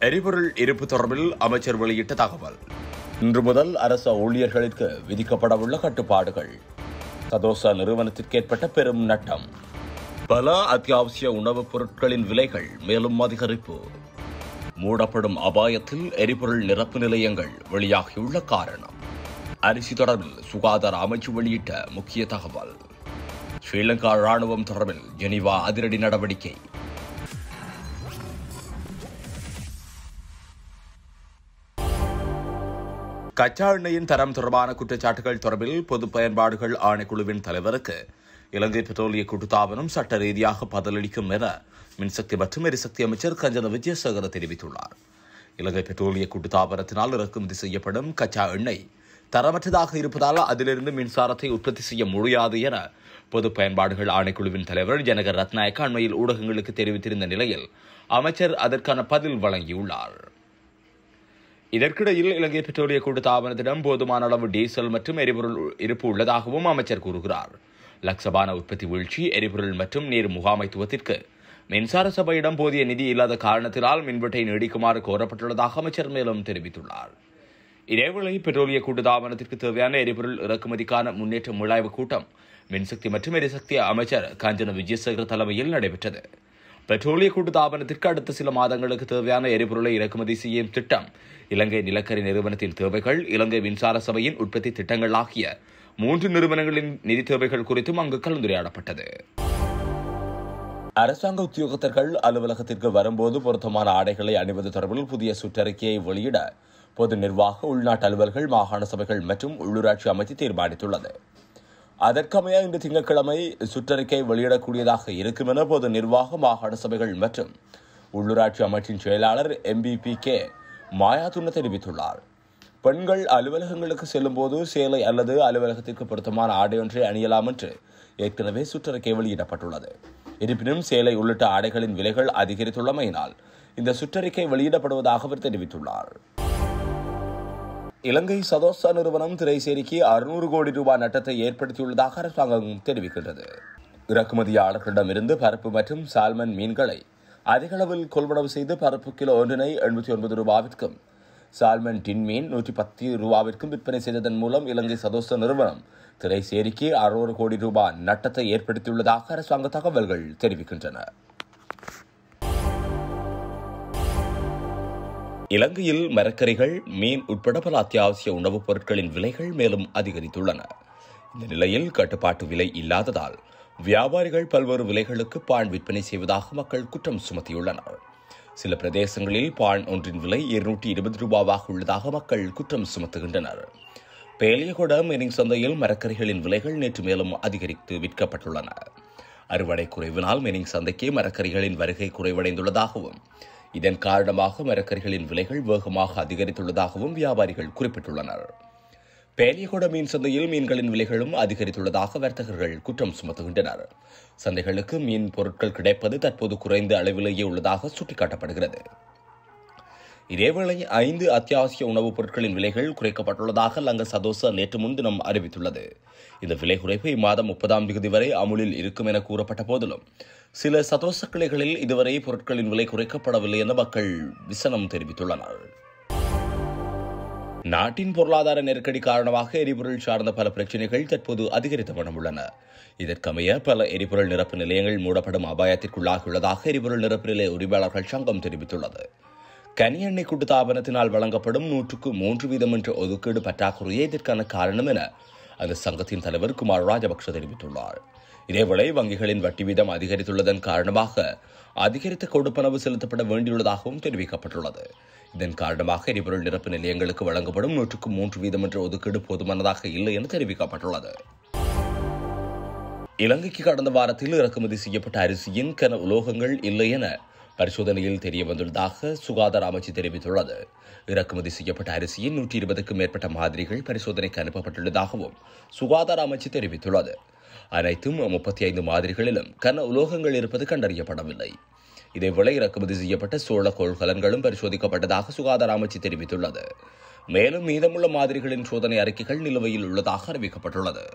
எரிபொருள் இருப்பு தொடர்பில் அமைச்சர் வெளியிட்ட தகவல் இன்று முதல் அரச ஊழியர்களுக்கு விதிக்கப்படவுள்ள கட்டுப்பாடுகள் சதோசா நிறுவனத்திற்கு ஏற்பட்ட பெரும் நட்டம் பல அத்தியாவசிய உணவுப் பொருட்களின் விலைகள் மேலும் அதிகரிப்பு மூடப்படும் அபாயத்தில் எரிபொருள் நிரப்பு நிலையங்கள் வெளியாகியுள்ள காரணம் அரிசி தொடர்பில் சுகாதார அமைச்சு வெளியிட்ட முக்கிய தகவல் ஸ்ரீலங்கா ராணுவம் தொடர்பில் ஜெனீவா அதிரடி நடவடிக்கை கச்சா எண்ணெயின் தரம் தொடர்பான குற்றச்சாட்டுகள் தொடர்பில் பொது பயன்பாடுகள் ஆணைக்குழுவின் தலைவருக்கு இலங்கை பெட்ரோலிய கூட்டுத்தாபனம் சட்ட ரீதியாக பதிலளிக்கும் என மின்சக்தி மற்றும் எரிசக்தி அமைச்சர் கஞ்சன விஜயசேகர தெரிவித்துள்ளார் இலங்கை பெட்ரோலிய கூட்டுத்தாபனத்தினால் இறக்குமதி செய்யப்படும் கச்சா எண்ணெய் தரமற்றதாக இருப்பதால் அதிலிருந்து மின்சாரத்தை உற்பத்தி செய்ய முடியாது என பொது பயன்பாடுகள் ஆணைக்குழுவின் தலைவர் ஜனகர் ரத்நாயக்க அண்மையில் ஊடகங்களுக்கு தெரிவித்திருந்த நிலையில் அமைச்சர் அதற்கான பதில் வழங்கியுள்ளார் இதற்கிடையில் இலங்கை பெட்ரோலிய கூட்டுத்தாபனத்திடம் போதுமான அளவு டீசல் மற்றும் எரிபொருள் இருப்பு உள்ளதாகவும் அமைச்சர் கூறுகிறார் லக்சபான உற்பத்தி வீழ்ச்சி எரிபொருள் மற்றும் நீர் முகாமைத்துவத்திற்கு மின்சார சபையிடம் போதிய நிதி இல்லாத காரணத்தினால் மின்வெட்டை நீடிக்குமாறு கோரப்பட்டுள்ளதாக அமைச்சர் மேலும் தெரிவித்துள்ளார் இதேவேளை பெட்ரோலிய கூட்டுத்தாபனத்திற்கு தேவையான எரிபொருள் இறக்குமதிக்கான முன்னேற்ற முழாய்வு கூட்டம் மின்சக்தி மற்றும் எரிசக்தி அமைச்சர் காஞ்சன விஜயசேகர் தலைமையில் நடைபெற்றது பெட்ரோலிய கூட்டுத்தாபனத்திற்கு அடுத்த சில மாதங்களுக்கு தேவையான எரிபொருளை இறக்குமதி செய்யும் திட்டம் இலங்கை நிலக்கரி நிறுவனத்தின் தேவைகள் இலங்கை மின்சார சபையின் உற்பத்தி திட்டங்கள் ஆகிய மூன்று நிறுவனங்களின் நிதி தேவைகள் குறித்தும் அங்கு கலந்துரையாடப்பட்டது அரசாங்க உத்தியோகத்தர்கள் அலுவலகத்திற்கு வரும்போது பொருத்தமான ஆடைகளை அணிவது தொடர்பில் புதிய சுற்றறிக்கையை வெளியிட பொது நிர்வாக உள்நாட்டு அலுவல்கள் மாகாண சபைகள் மற்றும் உள்ளூராட்சி அமைச்சு தீர்மானித்துள்ளது அதற்கமைய இன்று திங்கட்கிழமை சுற்றறிக்கை வெளியிடக்கூடியதாக இருக்கும் என பொது நிர்வாக மாகாண சபைகள் மற்றும் உள்ளூராட்சி அமைச்சின் செயலாளர் எம்பிபி கே மாயாதுண்ண தெரிவித்துள்ளார் பெண்கள் அலுவலகங்களுக்கு செல்லும்போது சேலை அல்லது அலுவலகத்திற்கு பொருத்தமான ஆடை ஒன்றை அணியலாம் என்று ஏற்கனவே சுற்றறிக்கை வெளியிடப்பட்டுள்ளது இருப்பினும் சேலை உள்ளிட்ட ஆடைகளின் விலைகள் அதிகரித்துள்ளமையினால் இந்த சுற்றறிக்கை வெளியிடப்படுவதாக அவர் தெரிவித்துள்ளார் இலங்கை சதோசா நிறுவனம் திரைசேரிக்கு அறுநூறு கோடி ரூபாய் நட்டத்தை ஏற்படுத்தியுள்ளதாக அரசாங்கம் தெரிவிக்கின்றது இறக்குமதியாளர்களிடமிருந்து பருப்பு மற்றும் சால்மன் மீன்களை அதிக அளவில் கொள்வனவு செய்து பருப்பு கிலோ ஒன்றினை எண்பத்தி ஒன்பது ரூபாவிற்கும் சால்மன் டின் மீன் நூற்றி பத்து ரூபாவிற்கும் விற்பனை செய்ததன் மூலம் இலங்கை சதோச நிறுவனம் திரைசேரிக்கு அறுநூறு கோடி ரூபாய் நட்டத்தை ஏற்படுத்தியுள்ளதாக அரசாங்க தகவல்கள் தெரிவிக்கின்றன இலங்கையில் மரக்கறிகள் மீன் உட்பட பல அத்தியாவசிய உணவுப் பொருட்களின் விலைகள் மேலும் அதிகரித்துள்ளன இந்த நிலையில் கட்டுப்பாட்டு விலை இல்லாததால் வியாபாரிகள் பல்வேறு விலைகளுக்கு பான் விற்பனை செய்வதாக மக்கள் குற்றம் சுமத்தியுள்ளனர் சில பிரதேசங்களில் பான் ஒன்றின் விலை இருநூற்றி இருபது ரூபாவாக உள்ளதாக மக்கள் குற்றம் சுமத்துகின்றனர் பேலியகொட மீனிங் சந்தையில் மரக்கறிகளின் விலைகள் நேற்று மேலும் அதிகரித்து விற்கப்பட்டுள்ளன அறுவடை குறைவினால் மீனிங் சந்தைக்கு மரக்கறிகளின் வருகை குறைவடைந்துள்ளதாகவும் இதன் காரணமாக மரக்கறிகளின் விலைகள் வேகமாக அதிகரித்துள்ளதாகவும் வியாபாரிகள் குறிப்பிட்டுள்ளனர் பேலியகொட மீன் சந்தையில் மீன்களின் விலைகளும் அதிகரித்துள்ளதாக வர்த்தகர்கள் குற்றம் சுமத்துகின்றனர் சந்தைகளுக்கு மீன் பொருட்கள் கிடைப்பது தற்போது குறைந்த அளவிலேயே உள்ளதாக சுட்டிக்காட்டப்படுகிறது இதேவேளை ஐந்து அத்தியாவசிய உணவுப் பொருட்களின் விலைகள் குறைக்கப்பட்டுள்ளதாக லங்க சதோசா நேற்று முன்தினம் அறிவித்துள்ளது இந்த விலை குறைப்பு இம்மாதம் முப்பதாம் தேதி வரை அமுலில் இருக்கும் என கூறப்பட்ட போதிலும் சில சதோச கிளைகளில் இதுவரை பொருட்களின் விலை குறைக்கப்படவில்லை என மக்கள் விசனம் தெரிவித்துள்ளனர் நாட்டின் பொருளாதார நெருக்கடி காரணமாக எரிபொருள் சார்ந்த பல பிரச்சினைகள் தற்போது அதிகரித்த வண்ணம் உள்ளன இதற்கமைய பல எரிபொருள் நிரப்பு நிலையங்கள் மூடப்படும் அபாயத்திற்குள்ளாகியுள்ளதாக எரிபொருள் நிரப்பு நிலைய உரிமையாளர்கள் சங்கம் தெரிவித்துள்ளது கனி எண்ணெய் கூட்டுத்தாபனத்தினால் வழங்கப்படும் நூற்றுக்கு மூன்று வீதம் என்ற ஒதுக்கீடு பற்றாக்குறையே இதற்கான காரணம் என அந்த சங்கத்தின் தலைவர் குமார் ராஜபக்ஷ தெரிவித்துள்ளார் இதேவேளை வங்கிகளின் வட்டி வீதம் அதிகரித்துள்ளதன் காரணமாக அதிகரித்த கொடுப்பனவு செலுத்தப்பட வேண்டியுள்ளதாகவும் தெரிவிக்கப்பட்டுள்ளது இதன் காரணமாக எரிபொருள் நிரப்பு நிலையங்களுக்கு வழங்கப்படும் நூற்றுக்கு மூன்று வீதம் என்ற ஒதுக்கீடு போதுமானதாக இல்லை என தெரிவிக்கப்பட்டுள்ளது இலங்கைக்கு கடந்த வாரத்தில் இறக்குமதி செய்யப்பட்ட அரிசியின் கன உலோகங்கள் இல்லை என பரிசோதனையில் தெரிய வந்துள்ளதாக சுகாதார அமைச்சு தெரிவித்துள்ளது இறக்குமதி செய்யப்பட்ட அரிசியின் நூற்றி இருபதுக்கும் மேற்பட்ட மாதிரிகள் பரிசோதனைக்கு அனுப்பப்பட்டுள்ளதாகவும் சுகாதார அமைச்சு தெரிவித்துள்ளது அனைத்தும் முப்பத்தி ஐந்து மாதிரிகளிலும் கன உலோகங்கள் இருப்பது கண்டறியப்படவில்லை இதேவேளை இறக்குமதி செய்யப்பட்ட சோழ கொள்கலன்களும் பரிசோதிக்கப்பட்டதாக சுகாதார அமைச்சு தெரிவித்துள்ளது மேலும் மீதமுள்ள மாதிரிகளின் சோதனை அறிக்கைகள் நிலுவையில் உள்ளதாக அறிவிக்கப்பட்டுள்ளது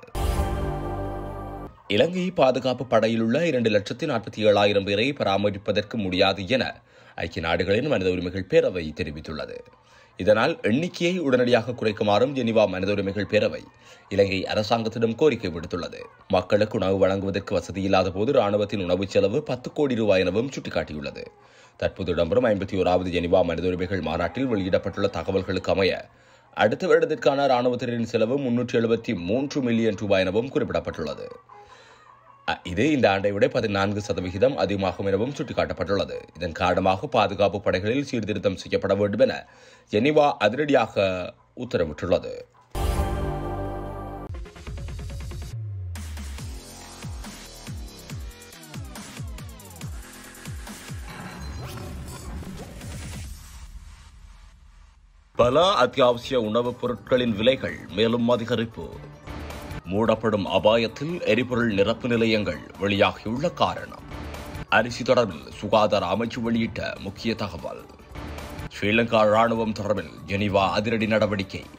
இலங்கை பாதுகாப்பு படையில் உள்ள இரண்டு லட்சத்தி நாற்பத்தி ஏழாயிரம் பேரை பராமரிப்பதற்கு முடியாது என ஐக்கிய நாடுகளின் மனித உரிமைகள் பேரவை தெரிவித்துள்ளது இதனால் எண்ணிக்கையை உடனடியாக குறைக்குமாறும் ஜெனிவா மனித உரிமைகள் பேரவை இலங்கை அரசாங்கத்திடம் கோரிக்கை விடுத்துள்ளது மக்களுக்கு உணவு வழங்குவதற்கு வசதி இல்லாத போது ராணுவத்தின் உணவு செலவு பத்து கோடி ரூபாய் எனவும் சுட்டிக்காட்டியுள்ளது தற்போது இடம்பெறும் ஐம்பத்தி ஓராவது ஜெனிவா மனித உரிமைகள் மாநாட்டில் வெளியிடப்பட்டுள்ள தகவல்களுக்கு அமைய அடுத்த வருடத்திற்கான ராணுவத்தினரின் செலவு முன்னூற்றி எழுபத்தி மூன்று மில்லியன் ரூபாய் எனவும் குறிப்பிடப்பட்டுள்ளது அ- இது இந்த ஆண்டை விட பதினான்கு சதவிகிதம் அதிகமாகும் எனவும் சுட்டிக்காட்டப்பட்டுள்ளது இதன் காரணமாக பாதுகாப்பு படைகளில் சீர்திருத்தம் செய்யப்பட வேண்டும் என ஜெனிவா அதிரடியாக உத்தரவிட்டுள்ளது பல அத்தியாவசிய உணவுப் பொருட்களின் விலைகள் மேலும் அதிகரிப்பு மூடப்படும் அபாயத்தில் எரிபொருள் நிரப்பு நிலையங்கள் வெளியாகியுள்ள காரணம் அரிசி தொடர்பில் சுகாதார அமைச்சு வெளியிட்ட முக்கிய தகவல் ஸ்ரீலங்கா ராணுவம் தொடர்பில் ஜெனீவா அதிரடி நடவடிக்கை